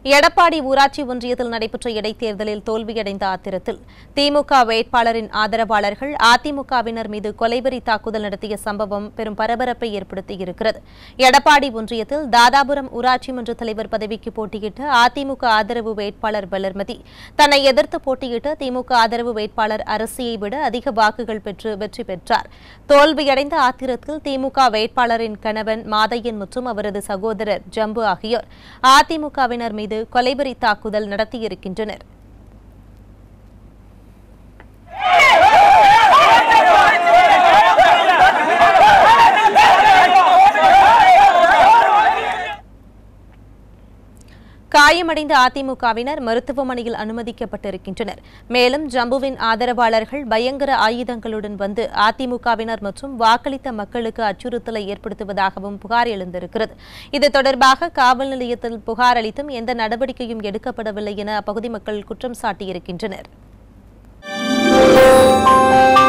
எடப்பாடி ஊராட்சி ஒன்றியத்தில் நடைபெற்ற இடைத்தேர்தலில் தோல்வியடைந்த ஆத்திரத்தில் திமுக வேட்பாளரின் ஆதரவாளர்கள் அதிமுகவினர் மீது கொலைவெறி தாக்குதல் நடத்திய சம்பவம் பெரும் பரபரப்பை ஏற்படுத்தியிருக்கிறது எடப்பாடி ஒன்றியத்தில் தாதாபுரம் ஊராட்சி மன்ற தலைவர் பதவிக்கு போட்டியிட்ட அதிமுக ஆதரவு வேட்பாளர் வளர்மதி தன்னை எதிர்த்து போட்டியிட்ட திமுக ஆதரவு வேட்பாளர் அரசியை விட அதிக வாக்குகள் பெற்று வெற்றி பெற்றார் தோல்வியடைந்த ஆத்திரத்தில் திமுக வேட்பாளரின் கணவன் மாதையன் மற்றும் அவரது சகோதரர் ஜம்பு ஆகியோர் அதிமுகவினர் மீது கொலைவெறி தாக்குதல் நடத்தியிருக்கின்றனர் காயமடைந்த அதிமுகவினர் மருத்துவமனையில் அனுமதிக்கப்பட்டிருக்கின்றனர் மேலும் ஜம்புவின் ஆதரவாளர்கள் பயங்கர ஆயுதங்களுடன் வந்து அதிமுகவினர் மற்றும் வாக்களித்த மக்களுக்கு அச்சுறுத்தலை ஏற்படுத்துவதாகவும் புகார் எழுந்திருக்கிறது இது தொடர்பாக காவல் நிலையத்தில் புகார் அளித்தும் எந்த நடவடிக்கையும் எடுக்கப்படவில்லை என அப்பகுதி மக்கள் குற்றம் சாட்டியிருக்கின்றனர்